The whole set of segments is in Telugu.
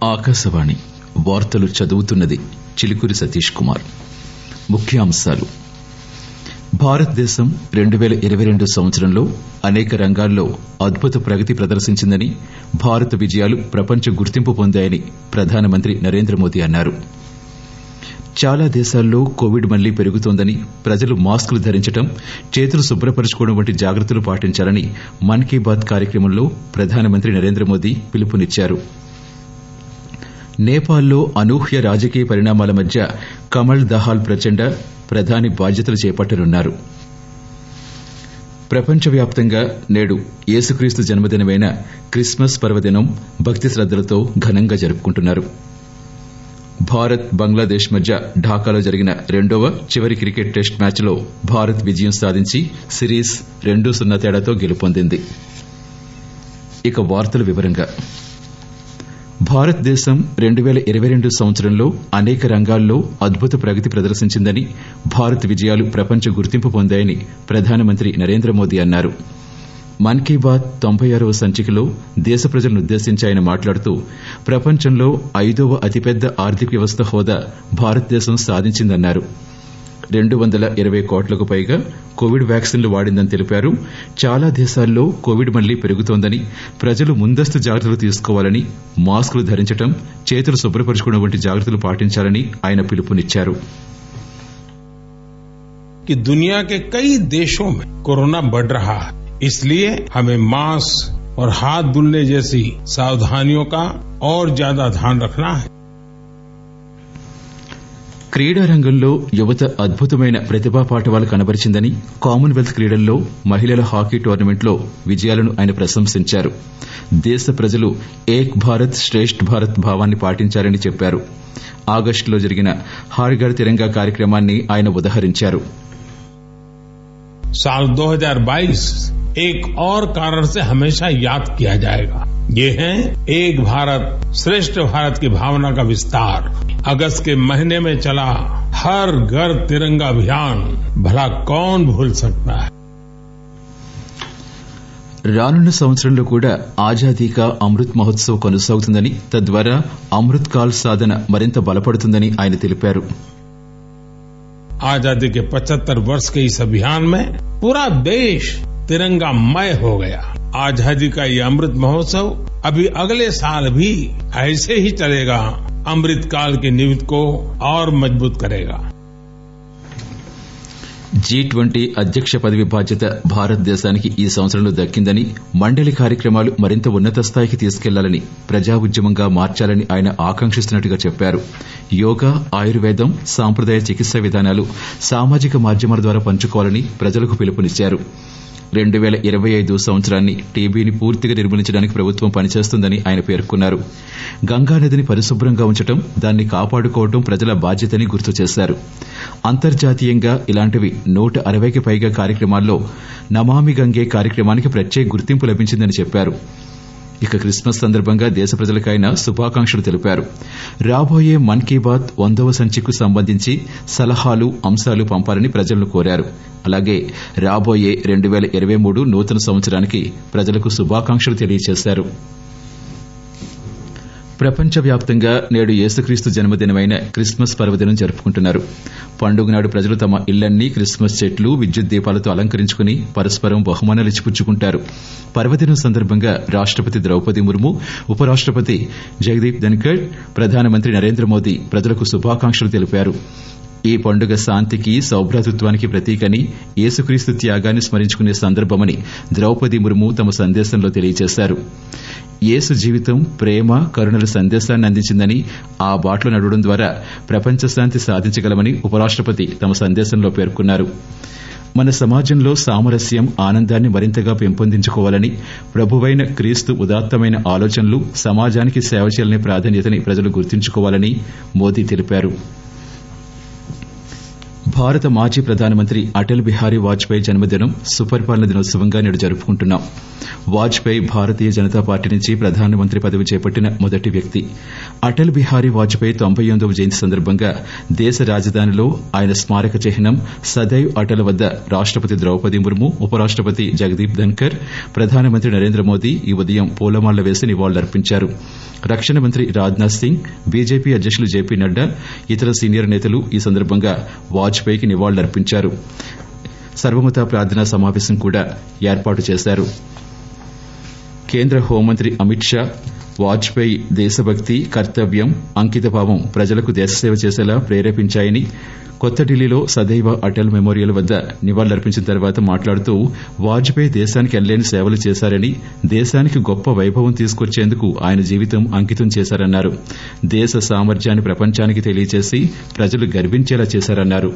ఆకాశవాణి వార్తలు చదువుతున్నది చిలుకూరి సతీష్ కుమార్ ముఖ్యాంశాలు భారతదేశం రెండు పేల ఇరవై రెండు సంవత్సరంలో అనేక రంగాల్లో అద్భుత ప్రగతి ప్రదర్శించిందని భారత విజయాలు ప్రపంచ గుర్తింపు పొందాయని ప్రధానమంత్రి నరేంద్ర మోదీ అన్నారు చాలా దేశాల్లో కోవిడ్ మళ్లీ పెరుగుతోందని ప్రజలు మాస్కులు ధరించడం చేతులు శుభ్రపరచుకోవడం వంటి జాగ్రత్తలు పాటించాలని మన్ కీ బాత్ కార్యక్రమంలో ప్రధానమంత్రి నరేంద్ర మోదీ పిలుపునిచ్చారు నేపాల్లో అనూహ్య రాజకీయ పరిణామాల మధ్య కమల్ దహాల్ ప్రచండ ప్రధాని బాధ్యతలు చేపట్టనున్నారు ప్రపంచవ్యాప్తంగా నేడు యేసుక్రీస్తు జన్మదినమైన క్రిస్మస్ పర్వదినం భక్తి శ్రద్దలతో ఘనంగా జరుపుకుంటున్నారు భారత్ బంగ్లాదేశ్ మధ్య ఢాకాలో జరిగిన రెండవ చివరి క్రికెట్ టెస్ట్ మ్యాచ్లో భారత్ విజయం సాధించి సిరీస్ రెండు సున్నా తేడాతో గెలుపొందింది ఇక వార్తల వివరంగా భారతదేశం రెండు పేల ఇరవై రెండు సంవత్సరంలో అనేక రంగాల్లో అద్భుత ప్రగతి ప్రదర్శించిందని భారత్ విజయాలు ప్రపంచ గుర్తింపు పొందాయని ప్రధానమంత్రి నరేంద్ర మోదీ అన్నారు మన్ కీ బాత్ తొంభై ఆరవ సంచికలో దేశ ప్రజలనుద్దేశించి ఆయన మాట్లాడుతూ ప్రపంచంలో ఐదవ అతిపెద్ద ఆర్థిక వ్యవస్థ హోదా భారతదేశం సాధించిందన్నారు రెండు వందల ఇరవై కోట్లకు పైగా కోవిడ్ వ్యాక్సిన్లు వాడిందని తెలిపారు చాలా దేశాల్లో కోవిడ్ మళ్లీ పెరుగుతోందని ప్రజలు ముందస్తు జాగ్రత్తలు తీసుకోవాలని మాస్కులు ధరించడం చేతులు శుభ్రపరచుకోవడం వంటి జాగ్రత్తలు పాటించాలని ఆయన పిలుపునిచ్చారు कि दुनिया के कई देशों में कोरोना बढ़ रहा है इसलिए हमें मास्क और हाथ धुलने जैसी सावधानियों का और ज्यादा ध्यान रखना है క్రీడా రంగంలో యువత అద్భుతమైన ప్రతిభా పాఠవాలు కనబరిచిందని కామన్వెల్త్ క్రీడల్లో మహిళల హాకీ టోర్నమెంట్లో విజయాలను ఆయన ప్రశంసించారు దేశ ప్రజలు ఏక్ భారత్ శ్రేష్ఠ్ భారత్ భావాన్ని పాటించారని చెప్పారు ఆగస్టులో జరిగిన హార్గర్ తిరంగా కార్యక్రమాన్ని ఆయన ఉదహరించారు साल 2022 एक और कारण से हमेशा याद किया जाएगा ये है एक भारत श्रेष्ठ भारत की भावना का विस्तार अगस्त के महीने में चला हर घर तिरंगा अभियान भला कौन भूल सकता है రానున్న సంవత్సరంలో కూడా ఆజాదీ కా అమృత్ మహోత్సవ్ కొనసాగుతుందని తద్వారా అమృత్ కాల్ సాధన మరింత బలపడుతుందని ఆయన తెలిపారు आजादी के 75 वर्ष के इस अभियान में पूरा देश तिरंगामय हो गया आजादी का ये अमृत महोत्सव अभी अगले साल भी ऐसे ही चलेगा अमृत काल की नींव को और मजबूत करेगा జీ ట్వంటీ అధ్యక్ష పదవి బాధ్యత భారతదేశానికి ఈ సంవత్సరంలో దక్కిందని మండలి కార్యక్రమాలు మరింత ఉన్నత స్థాయికి తీసుకెళ్లాలని ప్రజా ఉద్యమంగా మార్చాలని ఆయన ఆకాంక్షిస్తున్నట్టుగా చెప్పారు యోగా ఆయుర్వేదం సాంప్రదాయ చికిత్సా విధానాలు సామాజిక మాధ్యమాల ద్వారా పంచుకోవాలని ప్రజలకు పిలుపునిచ్చారు రెండు పేల ఇరవై ఐదు సంవత్సరాన్ని టీబీని పూర్తిగా నిర్మూలించడానికి ప్రభుత్వం పనిచేస్తుందని ఆయన పేర్కొన్నారు గంగానదిని పరిశుభ్రంగా ఉంచడం దాన్ని కాపాడుకోవడం ప్రజల బాధ్యతని గుర్తు చేశారు అంతర్జాతీయంగా ఇలాంటివి నూట అరవైకి పైగా కార్యక్రమాల్లో నమామి గంగే కార్యక్రమానికి ప్రత్యేక గుర్తింపు లభించిందని చెప్పారు ఇక క్రిస్మస్ సందర్భంగా దేశ ప్రజలకు ఆయన శుభాకాంక్షలు తెలిపారు రాబోయే మన్ కీ బాత్ వందవ సంచికు సంబంధించి సలహాలు అంశాలు పంపాలని ప్రజలను కోరారు అలాగే రాబోయే రెండు పేల ఇరవై మూడు నూతన సంవత్సరానికి ప్రజలకు శుభాకాంక్షలు తెలియజేశారు ప్రపంచవ్యాప్తంగా నేడు యేసుక్రీస్తు జన్మదినమైన క్రిస్మస్ పర్వదినం జరుపుకుంటున్నారు పండుగ నాడు ప్రజలు తమ ఇళ్లన్నీ క్రిస్మస్ చెట్లు విద్యుత్ దీపాలతో అలంకరించుకుని పరస్పరం బహుమానాలు ఇచ్చిపుచ్చుకుంటారు పర్వదినం సందర్భంగా రాష్టపతి ద్రౌపది ముర్ము ఉపరాష్టపతి జగదీప్ ధన్కడ్ ప్రధానమంత్రి నరేంద్ర మోదీ ప్రజలకు శుభాకాంక్షలు తెలిపారు ఈ పండుగ శాంతికి సౌభ్రాతృత్వానికి ప్రతీకని యేసుక్రీస్తు త్యాగాన్ని స్మరించుకునే సందర్భమని ద్రౌపది ముర్ము తమ సందేశంలో తెలియజేశారు యేసు జీవితం ప్రేమ కరుణల సందేశాన్ని అందించిందని ఆ బాటలో నడవడం ద్వారా ప్రపంచ శాంతి సాధించగలమని ఉపరాష్టపతి తమ సందేశంలో పేర్కొన్నారు మన సమాజంలో సామరస్యం ఆనందాన్ని మరింతగా పెంపొందించుకోవాలని ప్రభువైన క్రీస్తు ఉదాత్తమైన ఆలోచనలు సమాజానికి సేవ చేయాలనే ప్రాధాన్యతని ప్రజలు గుర్తుంచుకోవాలని మోదీ తెలిపారు భారత మాజీ ప్రధానమంత్రి అటల్ బిహారీ వాజ్పేయి జన్మదినం సుపరిపాలన దినోత్సవంగా నేడు జరుపుకుంటున్నాం వాజ్పేయి భారతీయ జనతా పార్టీ నుంచి ప్రధానమంత్రి పదవి చేపట్టిన మొదటి వ్యక్తి అటల్ బిహారీ వాజ్పేయి తొంభై ఎనిమిదవ జయంతి సందర్భంగా దేశ రాజధానిలో ఆయన స్మారక చిహ్నం సదైవ్ అటల్ వద్ద రాష్టపతి ద్రౌపది ముర్ము ఉపరాష్టపతి జగదీప్ ధన్కర్ ప్రధానమంత్రి నరేంద్ర మోదీ ఈ ఉదయం పూలమాళ్ల వేసి నివాళులర్పించారు రక్షణ మంత్రి రాజ్నాథ్ సింగ్ బీజేపీ అధ్యకులు జేపీ నడ్డా ఇతర సీనియర్ నేతలు ఈ సందర్భంగా వాజ్పేయికి నివాళులర్పించారు సర్వమత ప్రార్థనా సమావేశం కూడా ఏర్పాటు చేశారు కేంద్ర హోంమంత్రి అమిత్ షా వాజ్పేయి దేశభక్తి కర్తవ్యం అంకితభావం ప్రజలకు దేశసేవ చేసేలా ప్రేరేపించాయని కొత్త ఢిల్లీలో సదైవ అటల్ మెమోరియల్ వద్ద నివాళులర్పించిన తర్వాత మాట్లాడుతూ వాజ్పేయి దేశానికి ఎనలేని సేవలు చేశారని దేశానికి గొప్ప వైభవం తీసుకొచ్చేందుకు ఆయన జీవితం అంకితం చేశారన్నారు దేశ సామర్థ్యాన్ని ప్రపంచానికి తెలియజేసి ప్రజలు గర్వించేలా చేశారన్నారు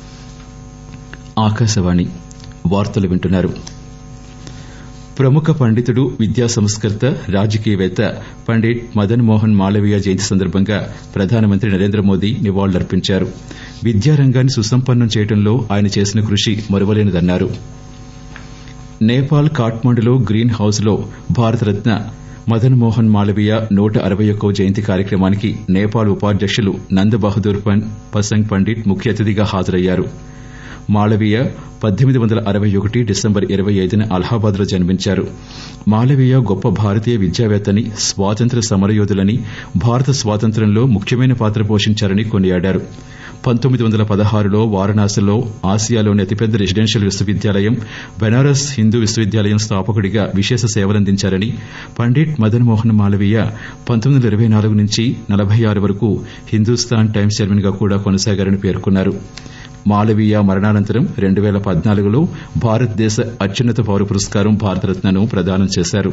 ఆకాశవాణి వార్తలు వింటున్నారు ప్రముఖ పండితుడు విద్యా సంస్కర్త రాజకీయవేత్త పండిట్ మదన్ మోహన్ మాళవీయ జయంతి సందర్భంగా ప్రధానమంత్రి నరేంద్ర మోదీ నివాళులర్పించారు విద్యారంగాన్ని సుసంపన్నం చేయడంలో ఆయన చేసిన కృషి మరువలేనిదన్నారు నేపాల్ కాఠ్మండులో గ్రీన్ హౌస్లో భారతరత్న మదన్ మోహన్ మాళవీయ నూట అరవై ఒక్కవ జయంతి కార్యక్రమానికి నేపాల్ ఉపాధ్యకులు నంద్ బహదూర్ పసంగ్ పండిట్ ముఖ్య అతిథిగా హాజరయ్యారు మాళవీయ పద్దెనిమిది వందల అరవై ఒకటి డిసెంబర్ ఇరవై ఐదున అలహాబాద్లో జన్మించారు మాళవీయ గొప్ప భారతీయ విద్యావేత్తని స్వాతంత్ర సమరయోధులని భారత స్వాతంత్ర్యంలో ముఖ్యమైన పాత్ర పోషించారని కొనియాడారు పంతొమ్మిది వందల పదహారులో వారణాసిలో ఆసియాలోని అతిపెద్ద రెసిడెన్షియల్ విశ్వవిద్యాలయం బెనారస్ హిందూ విశ్వవిద్యాలయం స్థాపకుడిగా విశేష సేవలందించారని పండిట్ మదన్ మోహన్ మాలవీయ పంతొమ్మిది వందల ఇరవై నాలుగు నుంచి నలభై ఆరు వరకు హిందూస్థాన్ టైమ్స్ చైర్మన్ గా కూడా కొనసాగారని పేర్కొన్నారు మాలవీయ మరణానంతరం రెండు పేల పద్నాలుగులో భారతదేశ అత్యున్నత పౌర పురస్కారం భారతరత్నను ప్రదానం చేశారు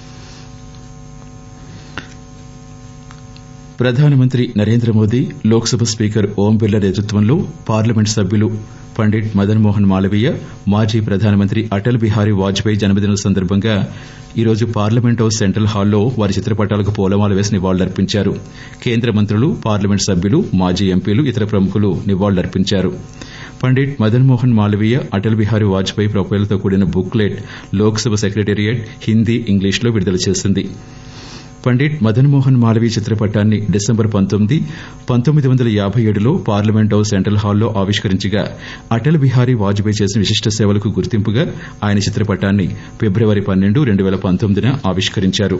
ప్రధానమంత్రి నరేంద్ర మోదీ లోక్సభ స్పీకర్ ఓం బిర్లా నేతృత్వంలో పార్లమెంట్ సభ్యులు పండిట్ మదన్ మోహన్ మాలవీయ మాజీ ప్రధానమంత్రి అటల్ బిహారీ వాజ్పేయి జన్మదినం సందర్భంగా ఈరోజు పార్లమెంట్ హౌస్ సెంట్రల్ హాల్లో వారి చిత్రపటాలకు పూలమాల వేసి నివాళులర్పించారు కేంద్ర మంత్రులు పార్లమెంట్ సభ్యులు మాజీ ఎంపీలు ఇతర ప్రముఖులు నివాళులర్పించారు పండిట్ మదన్ మోహన్ మాలవీయ అటల్ బిహారీ వాజ్పేయి ప్రొఫైల్తో కూడిన బుక్లెట్ లోక్సభ సెక్రటేరియట్ హిందీ ఇంగ్లీష్లో విడుదల చేసింది పండిట్ మదన్ మోహన్ మాలవీ చిత్రపటాన్ని డిసెంబర్ పంతొమ్మిది పంతొమ్మిది వందల యాభై ఏడులో పార్లమెంట్ హౌస్ సెంట్రల్ హాల్లో ఆవిష్కరించగా అటల్ బిహారీ వాజ్పేయి చేసిన విశిష్ట సేవలకు గుర్తింపుగా ఆయన చిత్రపటాన్ని ఫిబ్రవరి పన్నెండు రెండు పేల పంతొమ్మిదిన ఆవిష్కరించారు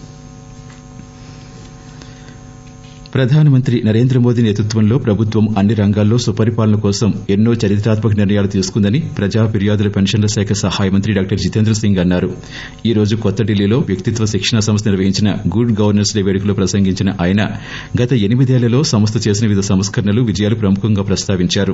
ప్రధానమంత్రి నరేంద్ర మోదీ నేతృత్వంలో ప్రభుత్వం అన్ని రంగాల్లో సుపరిపాలన కోసం ఎన్నో చరిత్రాత్మక నిర్ణయాలు తీసుకుందని ప్రజా ఫిర్యాదుల పెన్షన్ల శాఖ సహాయ మంత్రి డాక్టర్ జితేంద్ర సింగ్ అన్నారు ఈ రోజు కొత్త ఢిల్లీలో వ్యక్తిత్వ శిక్షణ సంస్థ నిర్వహించిన గుడ్ గవర్నెన్స్ డే వేడుకలో ప్రసంగించిన ఆయన గత ఎనిమిదేళ్లలో సంస్థ చేసిన వివిధ సంస్కరణలు విజయాలు ప్రముఖంగా ప్రస్తావించారు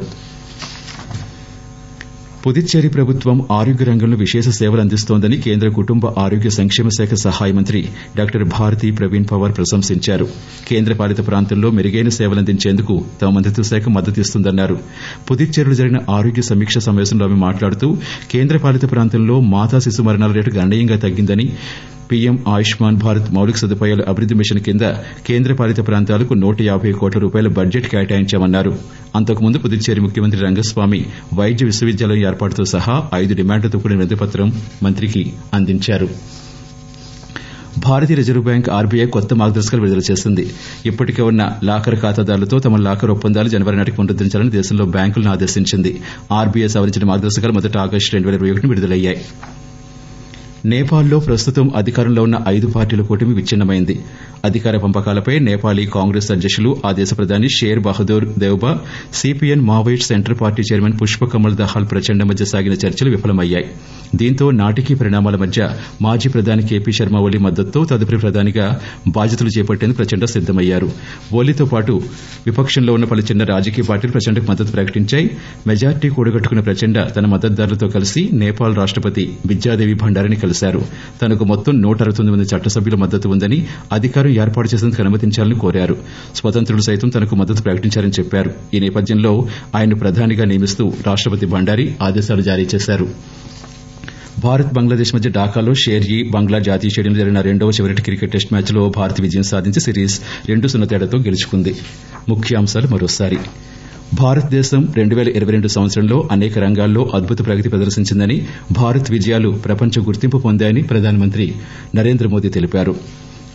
పుదుచ్చేరి ప్రభుత్వం ఆరోగ్య రంగంలో విశేష సేవలు అందిస్తోందని కేంద్ర కుటుంబ ఆరోగ్య సంక్షేమ శాఖ సహాయ మంత్రి డాక్టర్ భారతి ప్రవీణ్ పవార్ ప్రశంసించారు కేంద్ర పాలిత ప్రాంతంలో మెరుగైన సేవలందించేందుకు తమ మంత్రిత్వ శాఖ మద్దతిస్తుందన్నారు పుదుచ్చేరిలో జరిగిన ఆరోగ్య సమీక్ష సమావేశంలో ఆమె మాట్లాడుతూ కేంద్ర పాలిత ప్రాంతంలో మాతా శిశు మరణాల రేటు గణనీయంగా తగ్గిందని పీఎం ఆయుష్మాన్ భారత్ మౌలిక సదుపాయాల అభివృద్ది మిషన్ కింద కేంద్ర పాలిత ప్రాంతాలకు నూట యాబై కోట్ల రూపాయల బడ్జెట్ కేటాయించామన్నారు అంతకుముందు పుదుచ్చేరి ముఖ్యమంత్రి రంగస్వామి వైద్య విశ్వవిద్యాలయం ఏర్పాటుతో సహా ఐదు డిమాండ్లతో కూడిన వినతిపత్రం మంత్రికి అందించారు భారతీయ రిజర్వ్ బ్యాంక్ ఆర్బీఐ కొత్త మార్గదర్శకాలు విడుదల చేసింది ఇప్పటికే ఉన్న లాకర్ ఖాతాదారులతో తమ లాకర్ ఒప్పందాలు జనవరి నాటికి పునరుద్దరించాలని దేశంలో బ్యాంకులను ఆదేశించింది ఆర్బీఐ సవరించిన మార్గదర్శకాలు మొదట ఆగస్టు రెండు వేల ఇరవై ఒకటిని విడుదలయ్యాయి నేపాల్లో ప్రస్తుతం అధికారంలో ఉన్న ఐదు పార్టీల కూటమి విచ్ఛిన్నమైంది అధికార పంపకాలపై నేపాలీ కాంగ్రెస్ అధ్యకులు ఆ దేశ ప్రధాని Sher Bahadur Deuba CPN Maoist centre party chairman Pushpa Kamal Dahal Prachanda మధ్య సాగిన చర్చలు విఫలమయ్యాయి దీంతో నాటికీ పరిణామాల మధ్య మాజీ ప్రధాని కేపీ శర్మ ఒలి మద్దతుతో తదుపరి ప్రధానిగా బాధ్యతలు చేపట్టేందుకు ప్రచండ సిద్దమయ్యారు ఓలీతో పాటు విపక్షంలో ఉన్న పలు చిన్న రాజకీయ పార్టీలు ప్రచండకు మద్దతు ప్రకటించాయి మెజార్టీ కూడగట్టుకున్న ప్రచండ తన మద్దతుదారులతో కలిసి నేపాల్ రాష్టపతి విద్యాదేవి భండారిని కలిశారు తనకు మొత్తం నూట అరవై తొమ్మిది మంది చట్టసభ్యుల మద్దతు ఉందని అధికారం ఏర్పాటు చేసేందుకు అనుమతించాలని కోరారు స్వతంత్రులు సైతం తనకు మద్దతు ప్రకటించారని చెప్పారు ఈ నేపథ్యంలో ఆయన్ను ప్రధానిగా నియమిస్తూ రాష్టపతి భండారి ఆదేశాలు జారీ చేశారు భారత్ బంగ్లాదేశ్ మధ్య ఢాకాలో షేర్ ఈ బంగ్లా జాతీయ స్టేడియంలో జరిగిన రెండవ చివరి క్రికెట్ టెస్ట్ మ్యాచ్లో భారత్ విజయం సాధించి సిరీస్ రెండు సున్నా తేడాతో గెలుచుకుంది ముఖ్యాంశాలు మరోసారి భారతదేశం రెండు పేల ఇరవై రెండు సంవత్సరంలో అనేక రంగాల్లో అద్భుత ప్రగతి ప్రదర్శించిందని భారత్ విజయాలు ప్రపంచ గుర్తింపు పొందాయని ప్రధానమంత్రి నరేంద్ర మోదీ తెలిపారు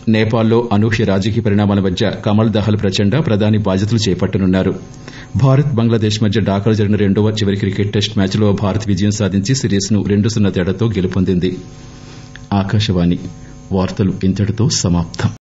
నేపాల్లో అనూహ్య రాజకీయ పరిణామాల మధ్య కమల్ దహల్ ప్రచండ ప్రధాని బాధ్యతలు చేపట్టనున్నారు భారత్ బంగ్లాదేశ్ మధ్య ఢాకాలో జరిగిన రెండవ చివరి క్రికెట్ టెస్ట్ మ్యాచ్లో భారత్ విజయం సాధించి సిరీస్ను రెండు సున్నా తేడాతో గెలుపొందింది ఆకాశవాణి వార్తలు ఇంతటితో సమాప్తం